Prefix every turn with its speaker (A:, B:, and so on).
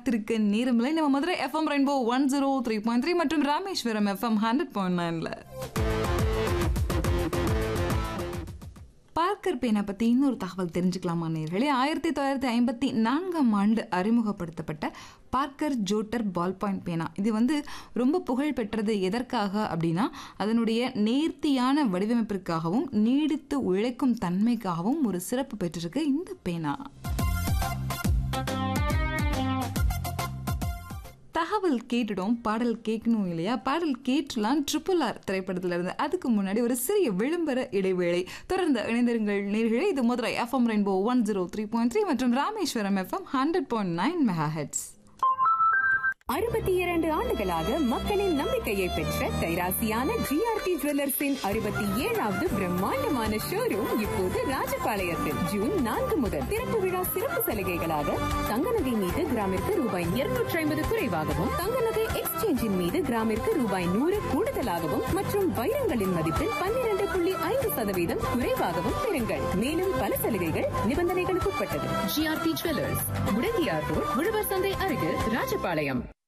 A: காத்திருக்க நேரமில்லை நம்ம Madurai FM rainbow one zero three point three மற்றும் ராமேஸ்வரம் எஃப்எம் ஹண்ட்ரட் பாயிண்ட் நைன்ல பார்க்கர் பேனை பற்றி இன்னொரு தகவல் தெரிஞ்சுக்கலாமா நேர்களே ஆயிரத்தி தொள்ளாயிரத்தி ஐம்பத்தி நான்காம் ஆண்டு அறிமுகப்படுத்தப்பட்ட பார்க்கர் ஜோட்டர் பால் பாயிண்ட் பேனா இது வந்து ரொம்ப புகழ் பெற்றது எதற்காக அப்படின்னா அதனுடைய நேர்த்தியான வடிவமைப்பிற்காகவும் நீடித்து உழைக்கும் தன்மைக்காகவும் ஒரு சிறப்பு பெற்றிருக்கு இந்த பேனா தகவல் கேட்டுடும் பாடல் கேட்கணும் இல்லையா பாடல் கேட்டுலாம் ட்ரிபிள் ஆர் திரைப்படத்துல இருந்து அதுக்கு முன்னாடி ஒரு சிறிய விளம்பர இடைவேளை தொடர்ந்து இணைந்திருங்கள் நேர்களே இது Madurai FM rainbow one zero three point three மற்றும் Rameswaram FM hundred point nine megahertz
B: அறுபத்தி இரண்டு ஆண்டுகளாக மக்களின் நம்பிக்கையை பெற்ற கைராசியான ஜிஆர்டி ஜுவல்லர்ஸின் அறுபத்தி ஏழாவது பிரம்மாண்டமான ஷோரூம் இப்போது ராஜபாளையத்தில் ஜூன் நான்கு முதல் திறப்பு விழா சிறப்பு சலுகைகளாக தங்க நகை மீது கிராமிற்கு ரூபாய் இருநூற்றி ஐம்பது குறைவாகவும் தங்க நகை எக்ஸ்சேஞ்சின் மீது கிராமிற்கு ரூபாய் நூறு கூடுதலாகவும் மற்றும் வைரங்களின் மதிப்பில் பன்னிரண்டு புள்ளி ஐந்து சதவீதம் குறைவாகவும் பெறுங்கள் மேலும் பல சலுகைகள் நிபந்தனைகளுக்கு உட்பட்டது ஜிஆர்டி ஜுவல்லர்ஸ் முடங்கியார் ரோட் உழவர் சந்தை அருகில் ராஜபாளையம்